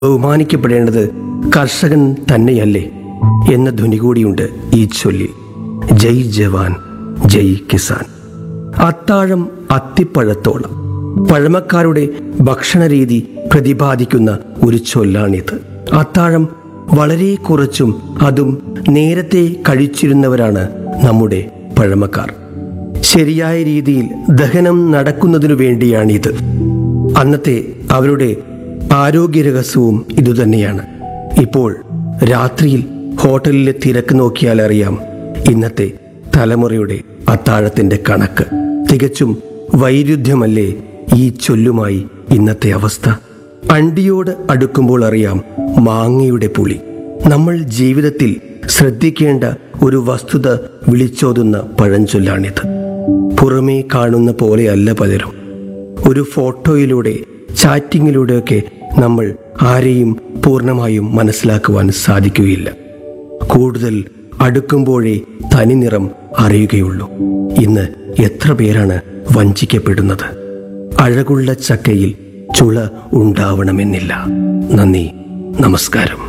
ബഹുമാനിക്കപ്പെടേണ്ടത് കർഷകൻ തന്നെയല്ലേ എന്ന ധ്വനി കൂടിയുണ്ട് ഈ ചൊല്ലിൽ ജയ് ജവാൻ ജയ് കിസാൻ അത്താഴം അത്തിപ്പഴത്തോളം പഴമക്കാരുടെ ഭക്ഷണരീതി പ്രതിപാദിക്കുന്ന ഒരു ചൊല്ലാണിത് അത്താഴം വളരെ കുറച്ചും അതും നേരത്തെ കഴിച്ചിരുന്നവരാണ് നമ്മുടെ പഴമക്കാർ ശരിയായ രീതിയിൽ ദഹനം നടക്കുന്നതിനു വേണ്ടിയാണിത് അന്നത്തെ അവരുടെ ആരോഗ്യരഹസ്യവും ഇതുതന്നെയാണ് ഇപ്പോൾ രാത്രിയിൽ ഹോട്ടലിലെ തിരക്ക് നോക്കിയാൽ അറിയാം ഇന്നത്തെ തലമുറയുടെ അത്താഴത്തിന്റെ കണക്ക് തികച്ചും വൈരുദ്ധ്യമല്ലേ ഈ ചൊല്ലുമായി ഇന്നത്തെ അവസ്ഥ അണ്ടിയോട് അടുക്കുമ്പോൾ അറിയാം മാങ്ങയുടെ പുളി നമ്മൾ ജീവിതത്തിൽ ശ്രദ്ധിക്കേണ്ട ഒരു വസ്തുത വിളിച്ചോതുന്ന പഴഞ്ചൊല്ലാണിത് പുറമേ കാണുന്ന പോലെയല്ല പലരും ഒരു ഫോട്ടോയിലൂടെ ചാറ്റിങ്ങിലൂടെയൊക്കെ നമ്മൾ ആരെയും പൂർണ്ണമായും മനസ്സിലാക്കുവാൻ സാധിക്കുകയില്ല കൂടുതൽ അടുക്കുമ്പോഴേ തനിനിറം അറിയുകയുള്ളൂ ഇന്ന് എത്ര പേരാണ് വഞ്ചിക്കപ്പെടുന്നത് അഴകുള്ള ചക്കയിൽ ചുള ഉണ്ടാവണമെന്നില്ല നന്ദി നമസ്കാരം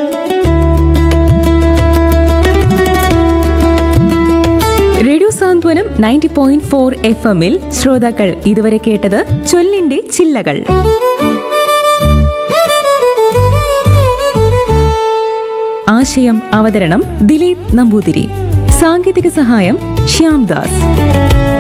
radio Santhwanam ninety point four F എമ്മിൽ ശ്രോതാക്കൾ ഇതുവരെ കേട്ടത് ചൊല്ലിന്റെ ചില്ലകൾ ആശയം അവതരണം ദിലീപ് നമ്പൂതിരി സാങ്കേതിക സഹായം ശ്യാംദാസ്